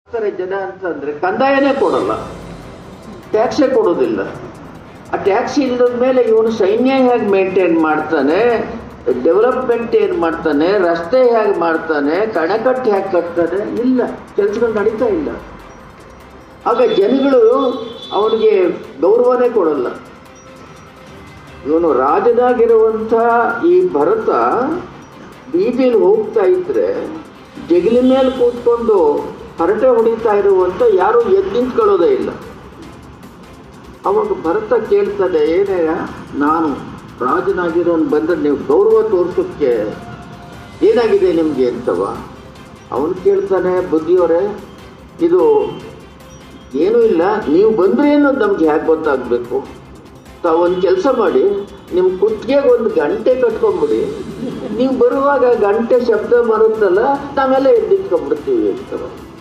ಮಾಡ್ತಾರೆ ಜನ ಅಂತಂದ್ರೆ ಕಂದಾಯನೇ ಕೊಡಲ್ಲ ಟ್ಯಾಕ್ಸೇ ಕೊಡೋದಿಲ್ಲ ಆ ಟ್ಯಾಕ್ಸ್ ಇಲ್ಲದ ಮೇಲೆ ಇವನು ಸೈನ್ಯ ಹೇಗೆ ಮೇಂಟೈನ್ ಮಾಡ್ತಾನೆ ಡೆವಲಪ್ಮೆಂಟ್ ಏನು ಮಾಡ್ತಾನೆ ರಸ್ತೆ ಹೇಗೆ ಮಾಡ್ತಾನೆ ಕಣಕಟ್ಟು ಹೇಗೆ ಕಟ್ತಾನೆ ಇಲ್ಲ ಕೆಲಸಗಳು ನಡೀತಾ ಇಲ್ಲ ಆಗ ಜನಗಳು ಅವನಿಗೆ ಗೌರವನೇ ಕೊಡಲ್ಲ ಇವನು ರಾಜನಾಗಿರುವಂಥ ಈ ಭರತ ಬೀದಿಯಲ್ಲಿ ಹೋಗ್ತಾ ಇದ್ರೆ ಜಗಲಿ ಮೇಲೆ ಕೂತ್ಕೊಂಡು ಹರಟೆ ಹೊಡಿತಾ ಇರುವಂತ ಯಾರು ಎದ್ದು ನಿಂತ್ಕೊಳ್ಳೋದೇ ಇಲ್ಲ ಅವಾಗ ಭರತ ಕೇಳ್ತಾನೆ ಏನೇ ನಾನು ರಾಜನಾಗಿರೋನ್ ಬಂದ್ರೆ ನೀವು ಗೌರವ ತೋರ್ಸೋಕ್ಕೆ ಏನಾಗಿದೆ ನಿಮ್ಗೆ ಅಂತವ ಅವನು ಕೇಳ್ತಾನೆ ಬುದ್ಧಿಯವರೇ ಇದು ಏನೂ ಇಲ್ಲ ನೀವು ಬಂದ್ರೆ ಅನ್ನೋದು ನಮ್ಗೆ ಹೇಗೆ ಗೊತ್ತಾಗಬೇಕು ತಾವು ಒಂದು ಕೆಲಸ ಮಾಡಿ ನಿಮ್ಮ ಕುತ್ತಿಗೆಗೆ ಒಂದು ಗಂಟೆ ಕಟ್ಕೊಂಬಿಡಿ ನೀವು ಬರುವಾಗ ಗಂಟೆ ಶಬ್ದ ಬರುತ್ತಲ್ಲ ನಾವೆಲ್ಲ ಎದ್ದಿಟ್ಕೊಂಡ್ಬಿಡ್ತೀವಿ ಅಂತ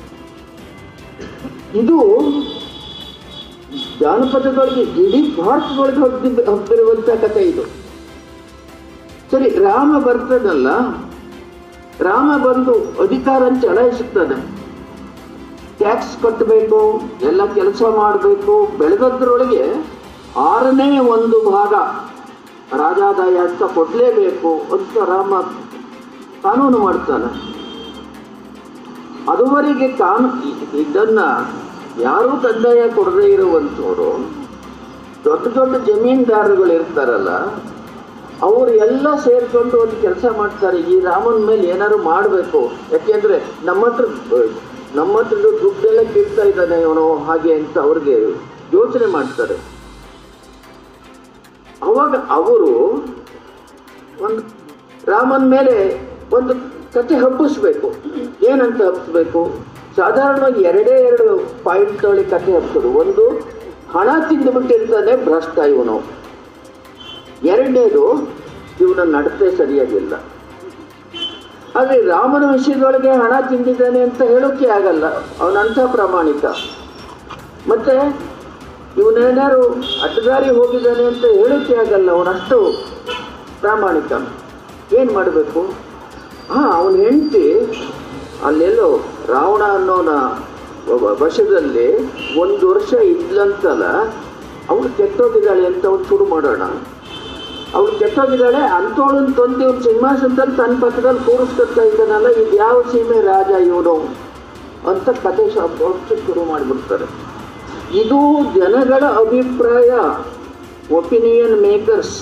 ಇದು ಜಾನಪದಗಳಿಗೆ ಇಡೀ ಭಾರತದೊಳಗೆ ಹಬ್ಬಿ ಹಬ್ಬಿರುವಂಥ ಕಥೆ ಇದು ಸರಿ ರಾಮ ಬರ್ತಾನಲ್ಲ ರಾಮ ಬಂದು ಅಧಿಕಾರ ಚಲಾಯಿಸುತ್ತಾನೆ ಟ್ಯಾಕ್ಸ್ ಕಟ್ಟಬೇಕು ಎಲ್ಲ ಕೆಲಸ ಮಾಡಬೇಕು ಬೆಳೆದದ್ರೊಳಗೆ ಆರನೇ ಒಂದು ಭಾಗ ರಾಜಾದಾಯ ಅಂತ ಕೊಡಲೇಬೇಕು ಅಂತ ರಾಮ ಕಾನೂನು ಮಾಡ್ತಾನೆ ಅದುವರೆಗೆ ಕಾನು ಇದನ್ನ ಯಾರೂ ಕಂದಾಯ ಕೊಡದೇ ಇರುವಂಥವ್ರು ದೊಡ್ಡ ದೊಡ್ಡ ಜಮೀನ್ದಾರಗಳು ಇರ್ತಾರಲ್ಲ ಅವರು ಎಲ್ಲ ಸೇರ್ಕೊಂಡು ಒಂದು ಕೆಲಸ ಮಾಡ್ತಾರೆ ಈ ರಾಮನ ಮೇಲೆ ಏನಾದ್ರು ಮಾಡಬೇಕು ಯಾಕೆಂದ್ರೆ ನಮ್ಮ ಹತ್ರ ನಮ್ಮ ಹತ್ರ ದುಡ್ಡೆಲ್ಲ ಕಿಡ್ತಾ ಇದ್ದಾನೆ ಇವನು ಹಾಗೆ ಅಂತ ಅವ್ರಿಗೆ ಯೋಚನೆ ಮಾಡ್ತಾರೆ ಅವಾಗ ಅವರು ಒಂದು ರಾಮನ ಮೇಲೆ ಒಂದು ಕತೆ ಹಬ್ಬಿಸ್ಬೇಕು ಏನಂತ ಹಬ್ಬಿಸ್ಬೇಕು ಸಾಧಾರಣವಾಗಿ ಎರಡೇ ಎರಡು ಪಾಯಿಂಟ್ ಒಳಗೆ ಕತೆ ಹಬ್ಸೋದು ಒಂದು ಹಣ ತಿಂದುಬಿಟ್ಟಿರ್ತಾನೆ ಭ್ರಷ್ಟ ಇವನು ಎರಡನೇದು ಇವನ ನಡತೆ ಸರಿಯಾಗಿಲ್ಲ ಆದರೆ ರಾಮನ ವಿಷಯದೊಳಗೆ ಹಣ ತಿಂದಿದ್ದಾನೆ ಅಂತ ಹೇಳೋಕೆ ಆಗಲ್ಲ ಅವನಂಥ ಪ್ರಾಮಾಣಿಕ ಮತ್ತೆ ಇವನೇನಾರು ಅಡ್ಡದಾರಿ ಹೋಗಿದ್ದಾನೆ ಅಂತ ಹೇಳೋಕೆ ಆಗಲ್ಲ ಅವನಷ್ಟು ಪ್ರಾಮಾಣಿಕ ಏನು ಮಾಡಬೇಕು ಹಾಂ ಅವನ ಹೆಂಡತಿ ಅಲ್ಲೆಲ್ಲೋ ರಾವಣ ಅನ್ನೋನ ಒಬ್ಬ ವಶದಲ್ಲಿ ಒಂದು ವರ್ಷ ಇದ್ಲಂತಲ್ಲ ಅವಳು ಕೆಟ್ಟೋಗಿದ್ದಾಳೆ ಅಂತ ಅವ್ನು ಶುರು ಮಾಡೋಣ ಅವಳು ಕೆಟ್ಟೋಗಿದ್ದಾಳೆ ಅಂಥವಳನ್ನ ತಂದು ಇವ್ನು ಸಿಂಹಾಸನದಲ್ಲಿ ತನ್ನ ಪಕ್ಕದಲ್ಲಿ ಕೂರಿಸ್ಕೊಳ್ತಾ ಇದ್ದಾನಲ್ಲ ಇದು ಯಾವ ಸೀಮೆ ರಾಜ ಇವನು ಅಂತ ಕತೆ ಶಬ್ದ ಶುರು ಮಾಡಿಬಿಡ್ತಾರೆ ಇದು ಜನಗಳ ಅಭಿಪ್ರಾಯ ಒಪಿನಿಯನ್ ಮೇಕರ್ಸ್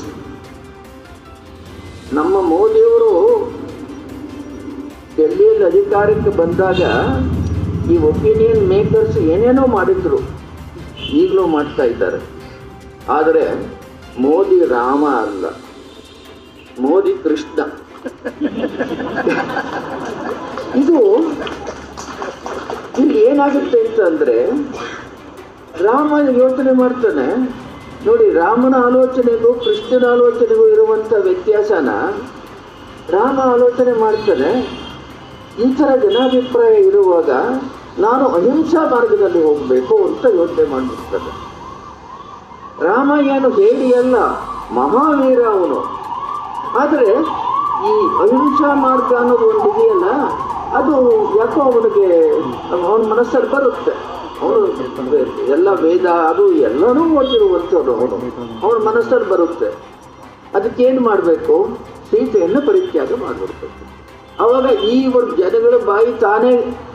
ನಮ್ಮ ಮೋದಿಯವರು ಡೆಲ್ಲಿಯಲ್ಲಿ ಅಧಿಕಾರಕ್ಕೆ ಬಂದಾಗ ಈ ಒಪಿನಿಯನ್ ಮೇಕರ್ಸ್ ಏನೇನೋ ಮಾಡಿದ್ರು ಈಗಲೂ ಮಾಡ್ತಾ ಇದ್ದಾರೆ ಆದರೆ ಮೋದಿ ರಾಮ ಅಲ್ಲ ಮೋದಿ ಕೃಷ್ಣ ಇದು ಇಲ್ಲಿ ಏನಾಗುತ್ತೆ ಅಂತಂದ್ರೆ ರಾಮ ಯೋಚನೆ ಮಾಡ್ತಾನೆ ನೋಡಿ ರಾಮನ ಆಲೋಚನೆಗೂ ಕೃಷ್ಣನ ಆಲೋಚನೆಗೂ ಇರುವಂಥ ವ್ಯತ್ಯಾಸನ ರಾಮ ಆಲೋಚನೆ ಮಾಡ್ತಾನೆ ಈ ಥರ ಜನಾಭಿಪ್ರಾಯ ಇರುವಾಗ ನಾನು ಅಹಿಂಸಾ ಮಾರ್ಗದಲ್ಲಿ ಹೋಗಬೇಕು ಅಂತ ಯೋಚನೆ ಮಾಡಿಬಿಡ್ತಾನೆ ರಾಮ ಏನು ಹೇಳಿ ಅಲ್ಲ ಮಹಾವೀರ ಅವನು ಆದರೆ ಈ ಅಹಿಂಸಾ ಮಾರ್ಗ ಅನ್ನೋದು ಒಂದು ಇದೆಯಲ್ಲ ಅದು ಯಾಕೋ ಅವನಿಗೆ ಅವನ ಮನಸ್ಸಲ್ಲಿ ಬರುತ್ತೆ ಅವನು ಎಲ್ಲ ವೇದ ಅದು ಎಲ್ಲನೂ ಓದಿರುವಂಥದ್ದು ಅವನು ಅವನ ಮನಸ್ಸಲ್ಲಿ ಬರುತ್ತೆ ಅದಕ್ಕೇನು ಮಾಡಬೇಕು ಸೀತೆಯನ್ನು ಪರಿತ್ಯಾಗ ಮಾಡಿಬಿಡ್ಬೇಕು ಅವಾಗ ಈ ಒಂದು ಜನಗಳ ಬಾಯಿ ತಾನೇ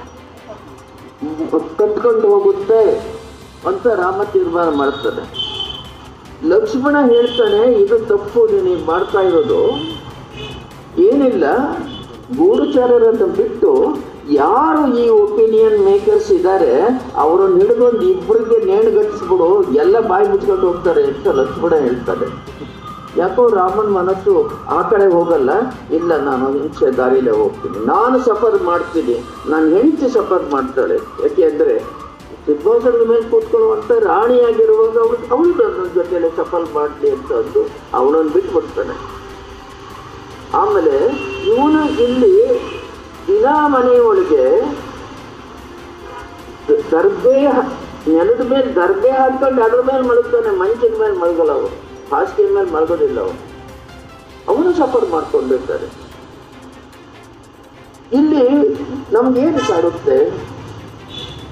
ಕಟ್ಕೊಂಡು ಹೋಗುತ್ತೆ ಅಂತ ರಾಮ ತೀರ್ಮಾನ ಮಾಡ್ತಾನೆ ಲಕ್ಷ್ಮಣ ಹೇಳ್ತಾನೆ ಇದು ತಪ್ಪು ನೀನು ಮಾಡ್ತಾ ಇರೋದು ಏನಿಲ್ಲ ಗೂಢಚಾರರನ್ನು ಬಿಟ್ಟು ಯಾರು ಈ ಒಪಿನಿಯನ್ ಮೇಕರ್ಸ್ ಇದ್ದಾರೆ ಅವರನ್ನು ಹಿಡಿದೊಂದು ಇಬ್ಬರಿಗೆ ನೇಣುಗಟ್ಟಿಸ್ಬಿಡು ಎಲ್ಲ ಬಾಯಿ ಮುಚ್ಕೊಂಡು ಹೋಗ್ತಾರೆ ಅಂತ ಲಕ್ಷ್ಮಣ ಹೇಳ್ತಾರೆ ಯಾಕೋ ರಾಮನ ಮನಸ್ಸು ಆ ಕಡೆ ಹೋಗಲ್ಲ ಇಲ್ಲ ನಾನು ಹಿಂಸೆ ದಾರಿಲೇ ಹೋಗ್ತೀನಿ ನಾನು ಸಫರ್ ಮಾಡ್ತೀನಿ ನಾನು ಹೆಂಡತಿ ಸಫರ್ ಮಾಡ್ತಾಳೆ ಯಾಕೆ ಅಂದರೆ ಸಿಂಹಾಸನದ ಮೇಲೆ ಕೂತ್ಕೊಳ್ಳುವಂಥ ರಾಣಿಯಾಗಿರುವಾಗ ಅವಳು ಅವಳು ನನ್ನ ಜೊತೆಲೆ ಸಫಲ್ ಮಾಡಲಿ ಅಂತ ಅಂದು ಅವನನ್ನು ಬಿಟ್ಬಿಡ್ತಾನೆ ಆಮೇಲೆ ಇವನು ಇಲ್ಲಿ ದಿನ ಮನೆಯೊಳಗೆ ದರ್ಬೆ ನೆಲದ ಮೇಲೆ ದರ್ಬೆ ಹಾಕೊಂಡು ಅದ್ರ ಮೇಲೆ ಮಲಗ್ತಾನೆ ಮಂಚಿನ ಮೇಲೆ ಮಲಗಲ್ಲ ಅವನು ಹಾಸಿಗೆ ಮೇಲೆ ಮಲಗೋದಿಲ್ಲ ಅವನು ಅವನು ಸಫರ್ ಮಾಡ್ಕೊಂಡಿರ್ತಾರೆ ಇಲ್ಲಿ ನಮ್ಗೇನು ಕಾಡುತ್ತೆ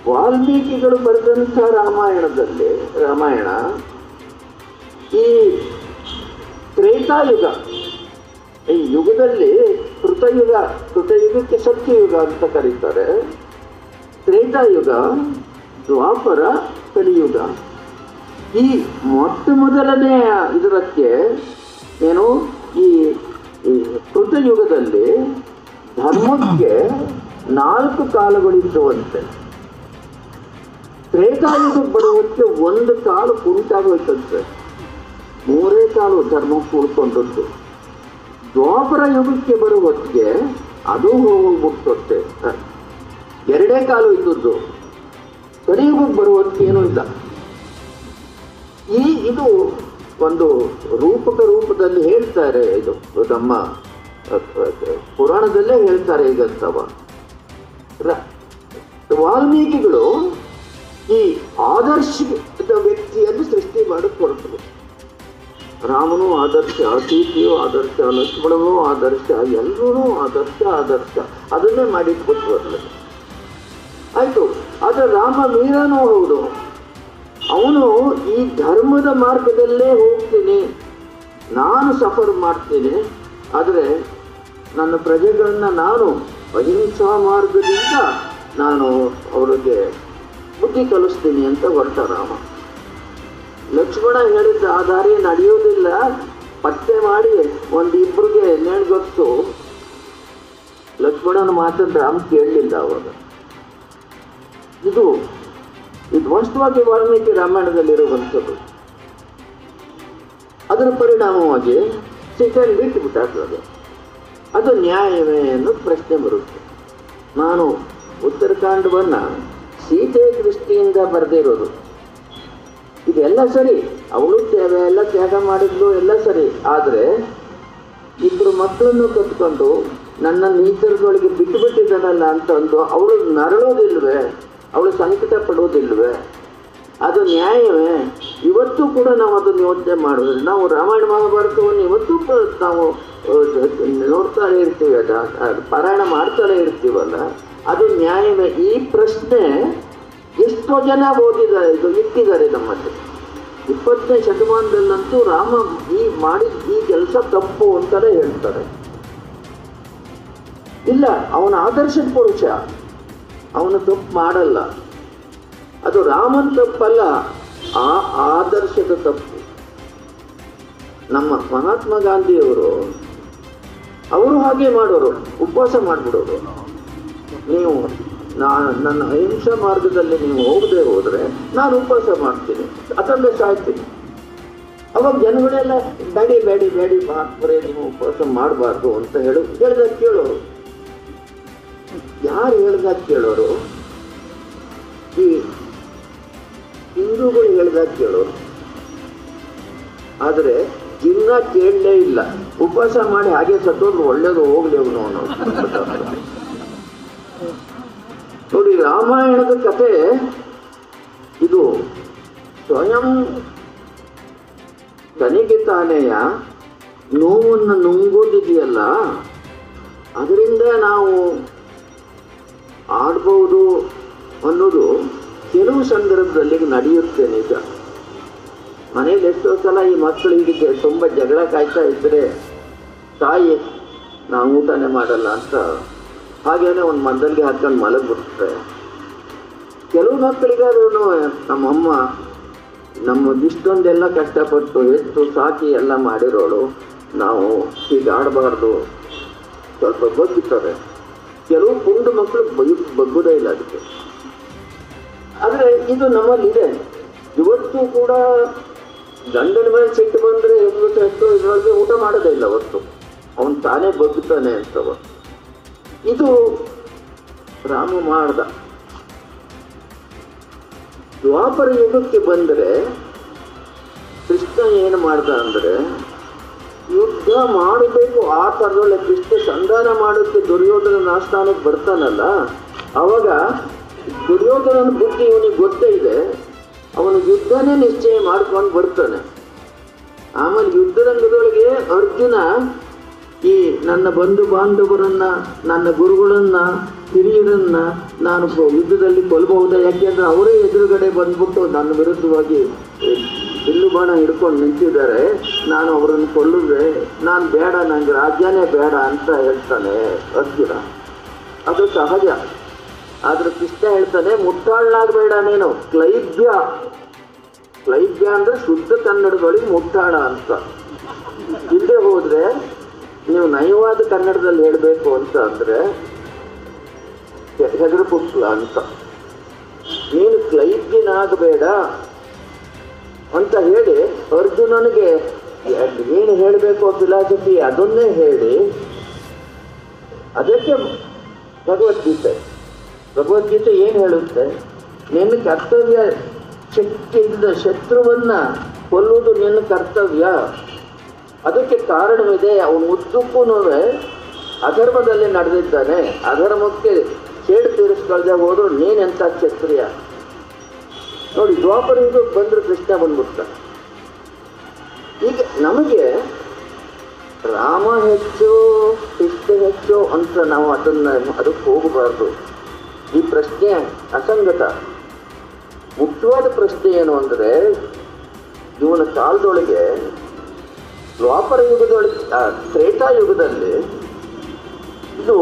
ವಾಲ್ಮೀಕಿಗಳು ಬರೆದಂಥ ರಾಮಾಯಣದಲ್ಲಿ ರಾಮಾಯಣ ಈ ತ್ರೇತಾಯುಗ ಈ ಯುಗದಲ್ಲಿ ಕೃತಯುಗ ಕೃತಯುಗಕ್ಕೆ ಸತ್ಯಯುಗ ಅಂತ ಕರೀತಾರೆ ತ್ರೇತಾಯುಗ ದ್ವಾಪರ ಕಲಿಯುಗ ಈ ಮೊಟ್ಟ ಮೊದಲನೇ ಇದರಕ್ಕೆ ಏನು ಈ ಈ ಕೃತಯುಗದಲ್ಲಿ ಧರ್ಮಕ್ಕೆ ನಾಲ್ಕು ಕಾಲಗಳಿದ್ದುವಂತೆ ತ್ರೇತಾಯುಗಕ್ಕೆ ಬರುವಕ್ಕೆ ಒಂದು ಕಾಲು ಕುಂಟಾಗೋಯ್ತಂತೆ ಮೂರೇ ಕಾಲು ಧರ್ಮ ಕೂಡ್ಕೊಂಡದ್ದು ದ್ವಾಪರ ಯುಗಕ್ಕೆ ಬರುವತ್ತಿಗೆ ಅದು ಹೋಗ್ಬಿಡ್ತಂತೆ ಎರಡೇ ಕಾಲು ಇದ್ದದ್ದು ಕಲಿಯುಗಕ್ಕೆ ಬರುವತ್ತಿಗೆ ಏನೂ ಇಲ್ಲ ಈ ಇದು ಒಂದು ರೂಪಕ ರೂಪದಲ್ಲಿ ಹೇಳ್ತಾರೆ ಇದು ನಮ್ಮ ಅ, ಅ, ಪುರಾಣದಲ್ಲೇ ಹೇಳ್ತಾರೆ ಈಗಂತವ ರ- ವಾಲ್ಮೀಕಿಗಳು ಈ ಆದರ್ಶದ ವ್ಯಕ್ತಿಯನ್ನು ಸೃಷ್ಟಿ ಮಾಡಿ ಕೊಡ್ತರು ರಾಮನು ಆದರ್ಶ ಸೀತೆಯು ಆದರ್ಶ ಲಕ್ಷ್ಮಣನು ಆದರ್ಶ ಎಲ್ಲರೂ ಆದರ್ಶ ಆದರ್ಶ ಅದನ್ನೇ ಮಾಡಿ ಕೊಟ್ಟರು ಆಯ್ತು ಆದರೆ ರಾಮ ವೀರನೂ ಹೌದು ಅವನು ಈ ಧರ್ಮದ ಮಾರ್ಗದಲ್ಲೇ ಹೋಗ್ತೀನಿ ನಾನು ಸಫರ್ ಮಾಡ್ತೀನಿ ಆದರೆ ನನ್ನ ಪ್ರಜೆಗಳನ್ನ ನಾನು ಅಹಿಂಸಾ ಮಾರ್ಗದಿಂದ ನಾನು ಅವರಿಗೆ ಬುದ್ಧಿ ಕಲಿಸ್ತೀನಿ ಅಂತ ಹೊರಟ ರಾಮ ಲಕ್ಷ್ಮಣ ಹೇಳಿದ್ದ ಆ ದಾರಿ ನಡೆಯೋದಿಲ್ಲ ಪತ್ತೆ ಮಾಡಿ ಒಂದಿಬ್ಬರಿಗೆ ನೇಣ್ಗೊತ್ತು ಲಕ್ಷ್ಮಣನ ಮಾತನ್ನು ರಾಮ ಕೇಳಲಿಲ್ಲ ಅವಾಗ ಇದು ಇದು ವಾಸ್ತವವಾಗಿ ವಾಲ್ಮೀಕಿ ರಾಮಾಯಣದಲ್ಲಿರುವಂಥದ್ದು ಅದರ ಪರಿಣಾಮವಾಗಿ ಸೀತೆಯನ್ನು ಬಿಟ್ಟು ಬಿಟ್ಟಾಗ್ತದೆ ಅದು ನ್ಯಾಯವೇ ಅನ್ನೋ ಪ್ರಶ್ನೆ ಬರುತ್ತೆ ನಾನು ಉತ್ತರಕಾಂಡವನ್ನು ಸೀತೆ ದೃಷ್ಟಿಯಿಂದ ಬರೆದಿರೋದು ಇದೆಲ್ಲ ಸರಿ ಅವಳು ತ್ಯಾಗ ಎಲ್ಲ ತ್ಯಾಗ ಮಾಡಿದ್ಲು ಎಲ್ಲ ಸರಿ ಆದರೆ ಇಬ್ಬರು ಮಕ್ಕಳನ್ನು ಕತ್ಕೊಂಡು ನನ್ನ ನೀತರದೊಳಗೆ ಬಿಟ್ಟು ಬಿಟ್ಟಿದ್ದಾನಲ್ಲ ಅಂತಂದು ಅವಳು ನರಳೋದಿಲ್ವೇ ಅವಳು ಸಂಕಟ ಪಡೋದಿಲ್ವೇ ಅದು ನ್ಯಾಯವೇ ಇವತ್ತು ಕೂಡ ನಾವು ಅದನ್ನು ಯೋಚನೆ ಮಾಡೋದು ನಾವು ರಾಮಾಯಣ ಮಹಾಭಾರತವನ್ನು ಇವತ್ತು ಕೂಡ ನಾವು ಅಹ್, ನೋಡ್ತಾನೆ ಇರ್ತೀವಿ ಅದ ಅದ್ ಪಾರಾಯಣ ಮಾಡ್ತಾನೆ ಇರ್ತೀವಲ್ಲ ಅದು ನ್ಯಾಯವೇ ಈ ಪ್ರಶ್ನೆ ಎಷ್ಟೋ ಜನ ಓದಿದ್ದಾರೆ ಇದು ಇಟ್ಟಿದ್ದಾರೆ ನಮ್ಮಲ್ಲಿ ಇಪ್ಪತ್ತನೇ ಶತಮಾನದಲ್ಲಂತೂ ರಾಮ ಈ ಮಾಡಿದ ಈ ಕೆಲಸ ತಪ್ಪು ಅಂತಾನೆ ಹೇಳ್ತಾರೆ ಇಲ್ಲ ಅವನ ಆದರ್ಶದ ಪುರುಷ ಅವನು ತಪ್ಪು ಮಾಡಲ್ಲ ಅದು ರಾಮನ್ ತಪ್ಪಲ್ಲ ಆ ಆದರ್ಶದ ತಪ್ಪು ನಮ್ಮ ಮಹಾತ್ಮ ಗಾಂಧಿಯವರು ಅವರು ಹಾಗೆ ಮಾಡೋರು ಉಪವಾಸ ಮಾಡಿಬಿಡೋರು ನೀವು ನಾ ನನ್ನ ಅಹಿಂಸಾ ಮಾರ್ಗದಲ್ಲಿ ನೀವು ಹೋಗದೆ ಹೋದರೆ ನಾನು ಉಪವಾಸ ಮಾಡ್ತೀನಿ ಅದರಲ್ಲೇ ಸಾಯ್ತೀನಿ ಅವಾಗ ಜನಗಳೆಲ್ಲ ಬೇಡಿ ಬೇಡಿ ಬೇಡಿ ಮಹಾತ್ಮರೇ ನೀವು ಉಪವಾಸ ಮಾಡಬಾರ್ದು ಅಂತ ಹೇಳು ಹೇಳ್ದಾಗ ಕೇಳೋರು ಯಾರು ಹೇಳ್ದಾಗ ಕೇಳೋರು ಈ ಹಿಂದೂಗಳು ಹೇಳ್ದಾಗ ಕೇಳೋರು ಆದರೆ ಜಿನ್ನ ಕೇಳಲೇ ಇಲ್ಲ ಉಪವಾಸ ಮಾಡಿ ಹಾಗೆ ಸತ್ತೋದ್ರು ಒಳ್ಳೇದು ಹೋಗ್ಲಿ ಅವನು ಅನ್ನೋದು ನೋಡಿ ರಾಮಾಯಣದ ಕತೆ ಇದು ಸ್ವಯಂ ತನಗೆ ತಾನೆಯ ನೋವನ್ನು ನುಂಗೋದಿದೆಯಲ್ಲ ಅದರಿಂದ ನಾವು ಆಡ್ಬೋದು ಅನ್ನೋದು ಕೆಲವು ಸಂದರ್ಭದಲ್ಲಿ ನಡೆಯುತ್ತೆ ನಿಜ ಮನೇಲಿ ಎಷ್ಟೋ ಸಲ ಈ ಮಕ್ಕಳು ಹೀಗೆ ತುಂಬ ಜಗಳ ಕಾಯ್ತಾ ಇದ್ರೆ ತಾಯಿ ನಾವು ಊಟನೇ ಮಾಡಲ್ಲ ಅಂತ ಹಾಗೇನೆ ಒಂದು ಮದ್ದಲ್ಗೆ ಹಾಕೊಂಡು ಮಲಗ್ಬಿಡ್ತಾರೆ ಕೆಲವು ಮಕ್ಕಳಿಗಾದ್ರೂ ನಮ್ಮಮ್ಮ ನಮ್ಮ ಇಷ್ಟೊಂದೆಲ್ಲ ಕಷ್ಟಪಟ್ಟು ಹೆಚ್ಚು ಸಾಕಿ ಎಲ್ಲ ಮಾಡಿರೋಳು ನಾವು ಹೀಗೆ ಆಡಬಾರ್ದು ಸ್ವಲ್ಪ ಬಗ್ಗುತ್ತಾರೆ ಕೆಲವು ಪುಂಡು ಮಕ್ಕಳು ಬೈ ಬಗ್ಗುದೇ ಇಲ್ಲ ಅದಕ್ಕೆ ಆದರೆ ಇದು ನಮ್ಮಲ್ಲಿದೆ ಇವತ್ತು ಕೂಡ ಗಂಡನ ಮೇಲೆ ಸಿಟ್ಟು ಬಂದರೆ ಹೆಂಗಸು ಎಷ್ಟು ಇದರೊಳಗೆ ಊಟ ಮಾಡೋದೇ ಇಲ್ಲ ಅವತ್ತು ಅವನು ತಾನೇ ಬಗ್ಗುತ್ತಾನೆ ಅಂತವ ಇದು ರಾಮ ಮಾಡ್ದ ದ್ವಾಪರ ಯುಗಕ್ಕೆ ಬಂದರೆ ಕೃಷ್ಣ ಏನು ಮಾಡ್ದ ಅಂದರೆ ಯುದ್ಧ ಮಾಡಬೇಕು ಆ ಥರದೊಳ್ಳೆ ಕೃಷ್ಣ ಸಂಧಾನ ಮಾಡೋಕ್ಕೆ ದುರ್ಯೋಧನ ಆಸ್ಥಾನಕ್ಕೆ ಬರ್ತಾನಲ್ಲ ಅವಾಗ ದುರ್ಯೋಧನನ ಬುದ್ಧಿ ಇವನಿಗೆ ಗೊತ್ತೇ ಇದೆ ಅವನು ಯುದ್ಧನೇ ನಿಶ್ಚಯ ಮಾಡ್ಕೊಂಡು ಬರ್ತಾನೆ ಆಮೇಲೆ ಯುದ್ಧರಂಗದೊಳಗೆ ಅರ್ಜುನ ಈ ನನ್ನ ಬಂಧು ಬಾಂಧವರನ್ನ ನನ್ನ ಗುರುಗಳನ್ನ ಹಿರಿಯರ ಅರ್ಜುನನ್ನ ನಾನು ಕೊ- ಯುದ್ಧದಲ್ಲಿ ಕೊಲ್ಲಬಹುದಾ ಯಾಕೆಂದ್ರೆ ಅವರೇ ಎದುರುಗಡೆ ಬಂದ್ಬಿಟ್ಟು ನನ್ನ ವಿರುದ್ಧವಾಗಿ ಏ, ಬಿಲ್ಲು ಬಾಣ ಹಿಡ್ಕೊಂಡು ನಿಂತಿದ್ದಾರೆ ನಾನು ಅವರನ್ನು ಕೊಲ್ಲಿದ್ರೆ ನಾನು ಬೇಡ ನಂಗೆ ರಾಜ್ಯನೇ ಬೇಡ ಅಂತ ಹೇಳ್ತಾನೆ ಅರ್ಜುನ ಅದು ಸಹಜ ಆದ್ರೆ ಕೃಷ್ಣ ಹೇಳ್ತಾನೆ ಮುಟ್ಟಾಳನಾಗಬೇಡ ನೀನು ಕ್ಲೈಬ್ಯ ಕ್ಲೈಬ್ಯ ಅಂದ್ರೆ ಶುದ್ಧ ಕನ್ನಡದೊಳಗೆ ಮುಟ್ಟಾಳ ಅಂತ ಇಲ್ಲದೆ ಹೋದ್ರೆ ನೀವು ನಯವಾದ ಕನ್ನಡದಲ್ಲಿ ಹೇಳಬೇಕು ಅಂತ ಅಂದ್ರೆ ಹೆಗರು ಪುಟ್ಲ ಅಂತ ನೀನು ಕ್ಲೈಬ್ಯನಾಗಬೇಡ ಅಂತ ಹೇಳಿ ಅರ್ಜುನನಿಗೆ ಏನು ಹೇಳಬೇಕು ಫಿಲಾಸಫಿ ಅದನ್ನೇ ಹೇಳಿ ಅದಕ್ಕೆ ಭಗವದ್ಗೀತೆ ಭಗವದ್ಗೀತೆ ಏನು ಹೇಳುತ್ತೆ ನಿನ್ನ ಕರ್ತವ್ಯ ಶಕ್ತಿಯಿಂದ ಶತ್ರುವನ್ನ ಕೊಲ್ಲುವುದು ನಿನ್ನ ಕರ್ತವ್ಯ ಅದಕ್ಕೆ ಕಾರಣವಿದೆ ಅವನು ಉದ್ದಕ್ಕೂ ಅಧರ್ಮದಲ್ಲಿ ನಡೆದಿದ್ದಾನೆ ಅಧರ್ಮಕ್ಕೆ ಸೇಡು ತೀರಿಸ್ಕೊಳ್ದೆ ಹೋದ್ರು ನೀನೆಂತ ಕ್ಷತ್ರಿಯ ನೋಡಿ ದ್ವಾಪರ ಯುಗಕ್ಕೆ ಬಂದ್ರೆ ಕೃಷ್ಣ ಬಂದ್ಬಿಡ್ತ ಈಗ ನಮಗೆ ರಾಮ ಹೆಚ್ಚು ಕೃಷ್ಣ ಹೆಚ್ಚು ಅಂತ ನಾವು ಅದನ್ನ ಅದಕ್ಕೆ ಹೋಗಬಾರ್ದು ಈ ಪ್ರಶ್ನೆ ಅಸಂಗತ ಮುಖ್ಯವಾದ ಪ್ರಶ್ನೆ ಏನು ಅಂದರೆ ಇವನ ಕಾಲದೊಳಗೆ ದ್ವಾಪರ ಯುಗದೊಳಗೆ ಆ, ತ್ರೇತಾಯುಗದಲ್ಲಿ ಇದು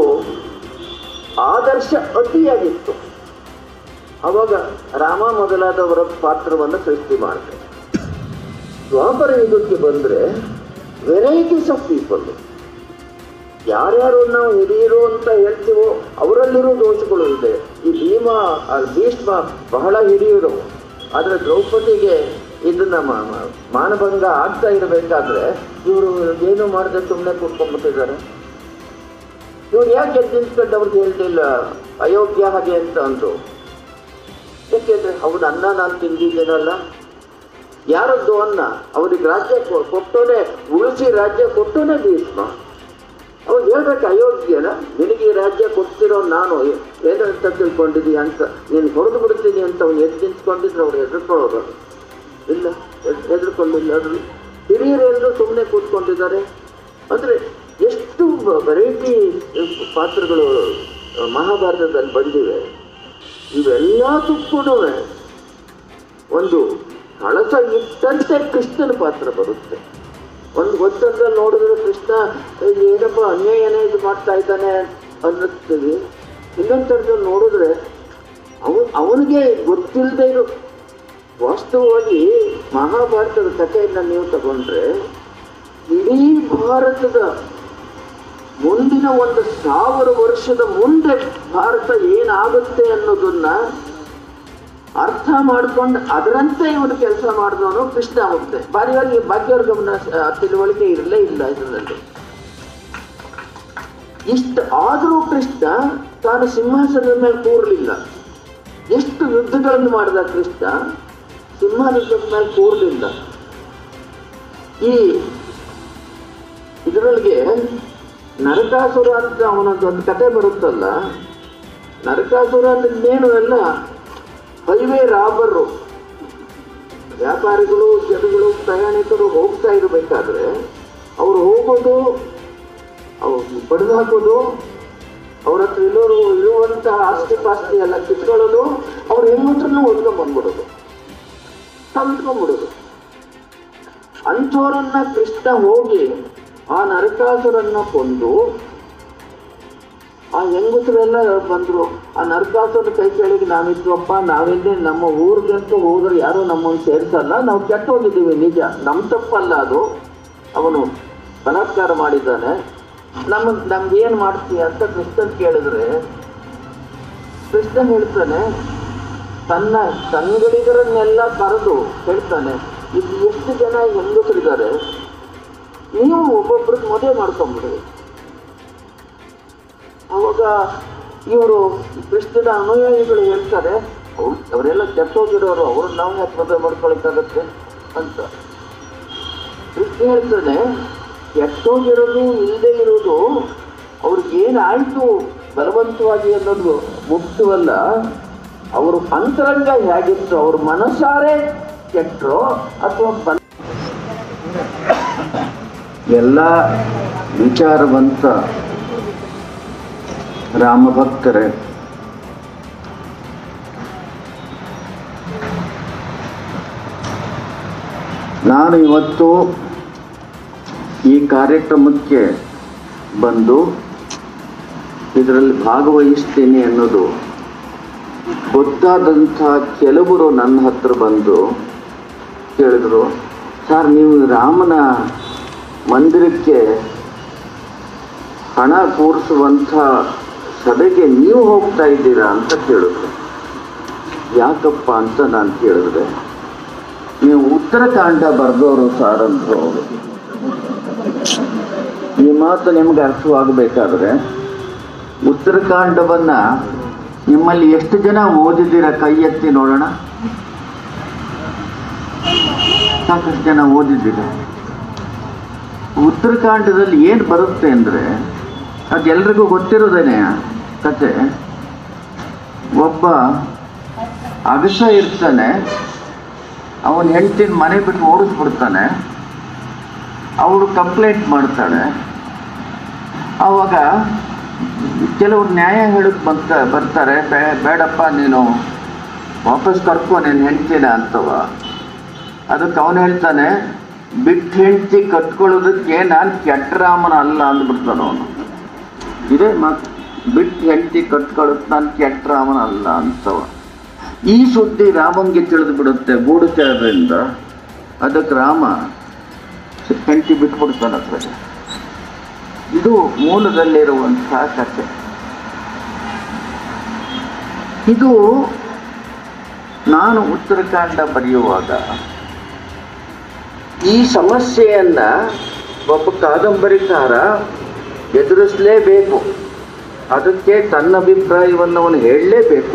ಆದರ್ಶ ಅತಿಯಾಗಿತ್ತು ಅವಾಗ ರಾಮ ಮೊದಲಾದವರ ಪಾತ್ರವನ್ನು ಸೃಷ್ಟಿ ಮಾಡಿದೆ ದ್ವಾಪರ ಯುಗಕ್ಕೆ ಬಂದರೆ ವೆರೈಟೀಸ್ ಆಫ್ ಪೀಪಲ್ ಯಾರ್ಯಾರು ನಾವು ಹಿರಿಯರು ಅಂತ ಹೇಳ್ತೀವೋ ಅವರಲ್ಲಿರೋ ದೋಷಗಳು ಇದೆ ಈ ಭೀಮ ಆ ಭೀಷ್ಮ ಬಹಳ ಹಿರಿಯರು ಆದರೆ ದ್ರೌಪದಿಗೆ ಇದನ್ನ ಮ- ಮ- ಮಾನಭಂಗ ಆಗ್ತಾ ಇರಬೇಕಾದ್ರೆ ಇವರು ಏನು ಮಾಡದೆ ಸುಮ್ಮನೆ ಕೂತ್ಕೊಂಡ್ಬಿಟ್ಟಿದ್ದಾರೆ ಇವ್ರು ಯಾಕೆ ಎದ್ದು ನಿಂತ್ಕೊಂಡು ಅವ್ರಿಗೆ ಹೇಳ್ಲಿಲ್ಲ ಅಯೋಗ್ಯ ಹಾಗೆ ಅಂತ ಅಂದ್ರು ಯಾಕೆಂದ್ರೆ ಅವನ ಅನ್ನ ನಾನು ತಿಂದಿದ್ದೇನಲ್ಲ ಯಾರದ್ದು ಅನ್ನ ಅವ್ರಿಗೆ ರಾಜ್ಯ ಕೊ- ಕೊಟ್ಟೋನೆ ಉಳಿಸಿ ರಾಜ್ಯ ಕೊಟ್ಟೋನೆ ಭೀಷ್ಮ ಅವಾಗ ಹೇಳ್ಬೇಕು ಅಯೋಗ್ಯನ ನಿನಗೆ ಈ ರಾಜ್ಯ ಕೊಡ್ತಿರೋ ನಾನು ಏನಂತ ತಿಳ್ಕೊಂಡಿದೀಯ ಅಂತ ನೀನು ಹೊಡೆದು ಬಿಡ್ತೀನಿ ಅಂತ ಅವ್ನು ಎದ್ದು ನಿಂತ್ಕೊಂಡಿದ್ರೆ ಅವ್ರು ಹೆದರ್ಕೊಳ್ಳೋರು ಇಲ್ಲ ಹೆದ್- ಹೆದರ್ಕೊಳ್ಳಿಲ್ಲ ಅದ್ರು ಹಿರಿಯರೆಲ್ಲರೂ ಸುಮ್ಮನೆ ಕೂತ್ಕೊಂಡಿದ್ದಾರೆ ಅಂದ್ರೆ ಎಷ್ಟು ವೆರೈಟಿ ಪಾತ್ರಗಳು ಮಹಾಭಾರತದಲ್ಲಿ ಬಂದಿವೆ ಇವೆಲ್ಲದಕ್ಕೂ ಒಂದು ಕಳಸ ಇಟ್ಟಂತೆ ಕೃಷ್ಣನ ಪಾತ್ರ ಬರುತ್ತೆ ಒಂದು ಗೊತ್ತಂದ್ರೆ ನೋಡಿದ್ರೆ ಕೃಷ್ಣ ಏನಪ್ಪ ಅನ್ಯಾಯನೇ ಇದು ಮಾಡ್ತಾ ಇದ್ದಾನೆ ಅನ್ನಿಸ್ತೀವಿ ಇನ್ನೊಂದು ಥರದಲ್ಲಿ ನೋಡಿದ್ರೆ ಅವನು ಅವನಿಗೆ ಗೊತ್ತಿಲ್ಲದೆ ಇರೋ ವಾಸ್ತವವಾಗಿ ಮಹಾಭಾರತದ ಕಥೆಯನ್ನು ನೀವು ತಗೊಂಡ್ರೆ ಇಡೀ ಭಾರತದ ಮುಂದಿನ ಒಂದು ಸಾವಿರ ವರ್ಷದ ಮುಂದೆ ಭಾರತ ಏನಾಗುತ್ತೆ ಅನ್ನೋದನ್ನ ಅರ್ಥ ಮಾಡ್ಕೊಂಡು ಅದರಂತೆ ಇವನು ಕೆಲಸ ಮಾಡಿದವನು ಕೃಷ್ಣ ಹೋಗ್ತೆ ಬಾರಿಯಾಗಿ ಬಾಕಿಯವ್ರ ಗಮನ ಆ, ತಿಳುವಳಿಕೆ ಇರಲೇ ಇಲ್ಲ ಇದರಲ್ಲಿ ಇಷ್ಟ ಆದರೂ ಕೃಷ್ಣ ತಾನು ಸಿಂಹಾಸನದ ಮೇಲೆ ಕೂರಲಿಲ್ಲ ಎಷ್ಟು ಯುದ್ಧಗಳನ್ನು ಮಾಡಿದ ಕೃಷ್ಣ ಸಿಂಹಾಸನದ ಮೇಲೆ ಕೂರಲಿಲ್ಲ ಈ ಇದರೊಳಗೆ ನರಕಾಸುರ ಅಂತ ಅವನದ್ದು ಒಂದು ಕತೆ ಬರುತ್ತಲ್ಲ ನರಕಾಸುರ ಇನ್ನೇನು ಎಲ್ಲ ಹೈವೇ ರಾಬರು ವ್ಯಾಪಾರಿಗಳು ಜನಗಳು ಪ್ರಯಾಣಿಕರು ಹೋಗ್ತಾ ಇರಬೇಕಾದ್ರೆ ಅವ್ರು ಹೋಗೋದು ಅವ್ರು ಬಡಿದು ಹಾಕೋದು ಅವ್ರ ಹತ್ರ ಇರೋರು ಇರುವಂತ ಆಸ್ತಿ ಪಾಸ್ತಿ ಎಲ್ಲ ಕಿತ್ಕೊಳ್ಳೋದು ಅವ್ರು ಹೆಂಗತ್ರನ್ನು ಹೊಡ್ಕೊಂಡ್ ಬಂದ್ಬಿಡೋದು ತಂದ್ಕೊಂಡ್ಬಿಡೋದು ಅಂಥವರನ್ನ ಕೃಷ್ಣ ಹೋಗಿ ಆ ನರಕಾಸುರನ್ನ ಕೊಂದು ಆ ಹೆಂಗಸರೆಲ್ಲ ಬಂದ್ರು ಆ ನರಕಾಸುರ ಕೈ ಕೆಳಗೆ ನಾವಿದ್ವಪ್ಪ ನಾವೆಲ್ಲೇ ನಮ್ಮ ಊರಿಗಂತೂ ಹೋದ್ರೆ ಯಾರು ನಮ್ಮನ್ನು ಸೇರಿಸಲ್ಲ ನಾವು ಕೆಟ್ಟ ಹೋಗಿದ್ದೀವಿ ನಿಜ ನಮ್ಮ ತಪ್ಪಲ್ಲ ಅದು ಅವನು ಬಲಾತ್ಕಾರ ಮಾಡಿದ್ದಾನೆ ನಮ್ಮ ನಮ್ಗೆ ಏನು ಮಾಡ್ತೀಯ ಅಂತ ಕೃಷ್ಣನ್ ಕೇಳಿದ್ರೆ ಕೃಷ್ಣ ಹೇಳ್ತಾನೆ ತನ್ನ ಸಂಗಡಿಗರನ್ನೆಲ್ಲ ಕರೆದು ಹೇಳ್ತಾನೆ ಇದು ಎಷ್ಟು ಜನ ಹೆಂಗಸರಿದ್ದಾರೆ ನೀವು ಒಬ್ಬೊಬ್ರದ್ದು ಮದುವೆ ಮಾಡ್ಕೊಂಬಿಡಿ ಅವಾಗ ಇವರು ಕೃಷ್ಣನ ಅನುಯಾಯಿಗಳು ಹೇಳ್ತಾರೆ ಅವ್ರು ಅವರೆಲ್ಲ ಕೆಟ್ಟೋಗಿರೋರು ಅವ್ರನ್ನ ನಾವು ಯಾಕೆ ಮದುವೆ ಮಾಡ್ಕೊಳಕ್ಕಾಗತ್ತೆ ಅಂತ ಕೃಷ್ಣ ಹೇಳ್ತಾನೆ ಕೆಟ್ಟೋಗಿರೋದು ಇಲ್ಲದೆ ಇರೋದು ಅವ್ರಿಗೆ ಏನಾಯ್ತು ಬಲವಂತವಾಗಿ ಅನ್ನೋದು ಮುಖ್ಯವಲ್ಲ ಅವರು ಅಂತರಂಗ ಹೇಗಿತ್ತು ಅವ್ರ ಮನಸಾರೆ ಕೆಟ್ಟರೋ ಅಥವಾ ಬಲ ಎಲ್ಲ ವಿಚಾರವಂತ ರಾಮಭಕ್ತರೇ ನಾನು ಇವತ್ತು ಈ ಕಾರ್ಯಕ್ರಮಕ್ಕೆ ಬಂದು ಇದರಲ್ಲಿ ಭಾಗವಹಿಸ್ತೀನಿ ಅನ್ನೋದು ಗೊತ್ತಾದಂಥ ಕೆಲವರು ನನ್ನ ಹತ್ರ ಬಂದು ಕೇಳಿದ್ರು ಸರ್ ನೀವು ರಾಮನ ಮಂದಿರಕ್ಕೆ ಹಣ ಕೂರಿಸುವಂಥ ಸಭೆಗೆ ನೀವು ಹೋಗ್ತಾ ಇದ್ದೀರಾ ಅಂತ ಕೇಳಿದ್ರು ಯಾಕಪ್ಪ ಅಂತ ನಾನು ಕೇಳಿದ್ರೆ ನೀವು ಉತ್ತರಕಾಂಡ ಬರೆದವರು ಸರ್ ಅಂದ್ರು ಅವರು ಈ ಮಾತು ನಿಮ್ಗೆ ಅರ್ಥವಾಗಬೇಕಾದ್ರೆ ಉತ್ತರಕಾಂಡವನ್ನ ನಿಮ್ಮಲ್ಲಿ ಎಷ್ಟು ಜನ ಓದಿದ್ದೀರ ಕೈ ಎತ್ತಿ ನೋಡೋಣ ಸಾಕಷ್ಟು ಜನ ಓದಿದ್ದೀರ ಉತ್ತರಕಾಂಡದಲ್ಲಿ ಏನು ಬರುತ್ತೆ ಅಂದರೆ ಅದೆಲ್ರಿಗೂ ಗೊತ್ತಿರೋದೇನೆ ಕತೆ ಒಬ್ಬ ಅಗಸ ಇರ್ತಾನೆ ಅವನ ಹೆಂಡತಿನ ಮನೆ ಬಿಟ್ಟು ಓಡಿಸ್ಬಿಡ್ತಾನೆ ಅವಳು ಕಂಪ್ಲೇಂಟ್ ಮಾಡ್ತಾಳೆ ಆವಾಗ ಕೆಲವ್ರು ನ್ಯಾಯ ಹೇಳಕ್ ಬಂತ ಬರ್ತಾರೆ ಬೇ- ಬೇಡಪ್ಪ ನೀನು ವಾಪಸ್ ಕರ್ಕೊ ನೀನು ಹೆಂಡ್ತಿನ ಅಂತವ ಅದಕ್ಕೆ ಅವನು ಹೇಳ್ತಾನೆ ಬಿಟ್ಟು ಹೆಂಡ್ತಿ ಕಟ್ಕೊಳ್ಳೋದಕ್ಕೆ ನಾನು ಕೆಟ್ಟ ರಾಮನ ಅಲ್ಲ ಅಂದ್ಬಿಡ್ತಾನೆ ಅವನು ಇದೇ ಮಾತು ಬಿಟ್ಟು ಹೆಂಡ್ತಿ ಕಟ್ಕೊಳ್ಳೋದು ನಾನು ಕೆಟ್ಟ ರಾಮನ ಅಲ್ಲ ಅಂತವ ಈ ಸುದ್ದಿ ರಾಮಂಗೆ ತಿಳಿದು ಬಿಡುತ್ತೆ ಗೂಢಚಾರರಿಂದ ಅದಕ್ಕೆ ರಾಮ ಹೆಂಡತಿ ಬಿಟ್ಬಿಡ್ತಾನೆ ಹತ್ರ ಇದು ಮೂಲದಲ್ಲಿರುವಂತಹ ಕಥೆ ಇದು ನಾನು ಉತ್ತರಕಾಂಡ ಬರೆಯುವಾಗ ಈ ಸಮಸ್ಯೆಯನ್ನ ಒಬ್ಬ ಕಾದಂಬರಿಕಾರ ಎದುರಿಸಲೇಬೇಕು ಅದಕ್ಕೆ ತನ್ನ ಅಭಿಪ್ರಾಯವನ್ನು ಅವನು ಹೇಳಲೇಬೇಕು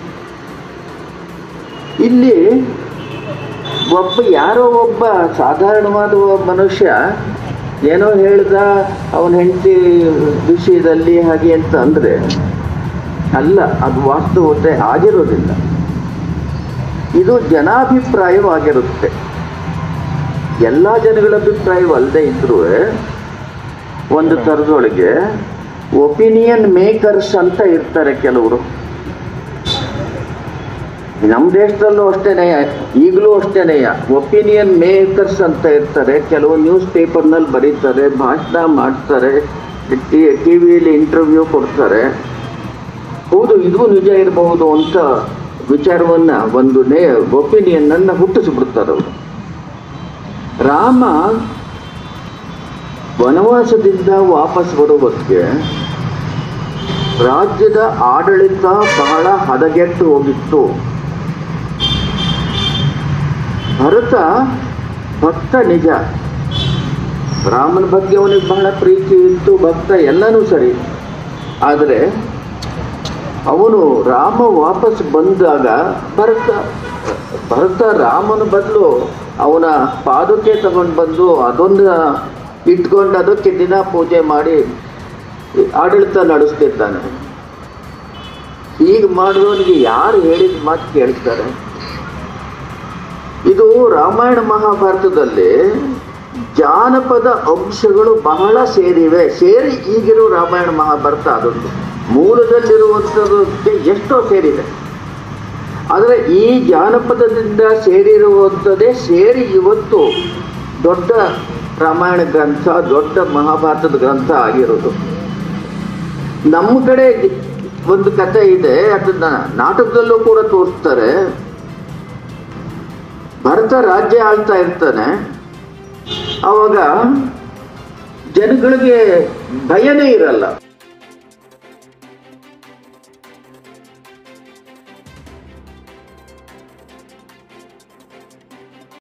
ಇಲ್ಲಿ ಒಬ್ಬ ಯಾರೋ ಒಬ್ಬ ಸಾಧಾರಣವಾದ ಒಬ್ಬ ಮನುಷ್ಯ ಏನೋ ಹೇಳ್ದ ಅವನ ಹೆಂಡತಿ ವಿಷಯದಲ್ಲಿ ಹಾಗೆ ಅಂತ ಅಂದರೆ ಅಲ್ಲ ಅದು ವಾಸ್ತವತೆ ಆಗಿರೋದಿಲ್ಲ ಇದು ಜನಾಭಿಪ್ರಾಯವಾಗಿರುತ್ತೆ ಎಲ್ಲ ಜನಗಳ ಅಭಿಪ್ರಾಯವಲ್ಲದೆ ಇದ್ರೂ ಒಂದು ಥರದೊಳಗೆ ಒಪಿನಿಯನ್ ಮೇಕರ್ಸ್ ಅಂತ ಇರ್ತಾರೆ ಕೆಲವರು ನಮ್ಮ ದೇಶದಲ್ಲೂ ಅಷ್ಟೇನೆ ಈಗಲೂ ಅಷ್ಟೇನೆ ಒಪಿನಿಯನ್ ಮೇಕರ್ಸ್ ಅಂತ ಇರ್ತಾರೆ ಕೆಲವು ನ್ಯೂಸ್ ಪೇಪರ್ನಲ್ಲಿ ಬರೀತಾರೆ ಭಾಷಣ ಮಾಡ್ತಾರೆ ಟಿ ವಿಯಲ್ಲಿ ಇಂಟರ್ವ್ಯೂ ಕೊಡ್ತಾರೆ ಹೌದು ಇದು ನಿಜ ಇರಬಹುದು ಅಂತ ವಿಚಾರವನ್ನ ಒಂದು ನೇ ಒಪಿನಿಯನ್ ಅನ್ನ ಹುಟ್ಟಿಸ್ಬಿಡ್ತಾರೆ ಅವರು ರಾಮ ವನವಾಸದಿಂದ ವಾಪಸ್ ಬರೋ ಹೊತ್ತಿಗೆ ರಾಜ್ಯದ ಆಡಳಿತ ಬಹಳ ಹದಗೆಟ್ಟು ಹೋಗಿತ್ತು ಭರತ ಭಕ್ತ ನಿಜ ರಾಮನ ಬಗ್ಗೆ ಅವನಿಗೆ ಬಹಳ ಪ್ರೀತಿ ಇತ್ತು ಭಕ್ತ ಎಲ್ಲನೂ ಸರಿ ಆದರೆ ಅವನು ರಾಮ ವಾಪಸ್ ಬಂದಾಗ ಭರತ ಭರತ ರಾಮನ ಬದಲು ಅವನ ಪಾದುಕೆ ತಗೊಂಡು ಬಂದು ಅದೊಂದು ಇಟ್ಕೊಂಡು ಅದಕ್ಕೆ ದಿನ ಪೂಜೆ ಮಾಡಿ ಆಡಳಿತ ನಡೆಸ್ತಿರ್ತಾನೆ ಹೀಗೆ ಮಾಡಿದವನಿಗೆ ಯಾರು ಹೇಳಿದ ಮಾತು ಕೇಳ್ತಾರೆ ಇದು ರಾಮಾಯಣ ಮಹಾಭಾರತದಲ್ಲಿ ಜಾನಪದ ಅಂಶಗಳು ಬಹಳ ಸೇರಿವೆ ಸೇರಿ ಈಗಿರೋ ರಾಮಾಯಣ ಮಹಾಭಾರತ ಅದೊಂದು ಮೂಲದಲ್ಲಿರುವಂಥದ್ದಕ್ಕೆ ಎಷ್ಟೋ ಸೇರಿದೆ ಆದರೆ ಈ ಜಾನಪದದಿಂದ ಸೇರಿರುವಂಥದ್ದೇ ಸೇರಿ ಇವತ್ತು ದೊಡ್ಡ ರಾಮಾಯಣ ಗ್ರಂಥ ದೊಡ್ಡ ಮಹಾಭಾರತದ ಗ್ರಂಥ ಆಗಿರೋದು ನಮ್ಮ ಕಡೆ ಒಂದು ಕಥೆ ಇದೆ ಅದನ್ನ ನಾಟಕದಲ್ಲೂ ಕೂಡ ತೋರಿಸ್ತಾರೆ ಭರತ ರಾಜ್ಯ ಆಳ್ತಾ ಇರ್ತಾನೆ ಅವಾಗ ಜನಗಳಿಗೆ ಭಯನೇ ಇರಲ್ಲ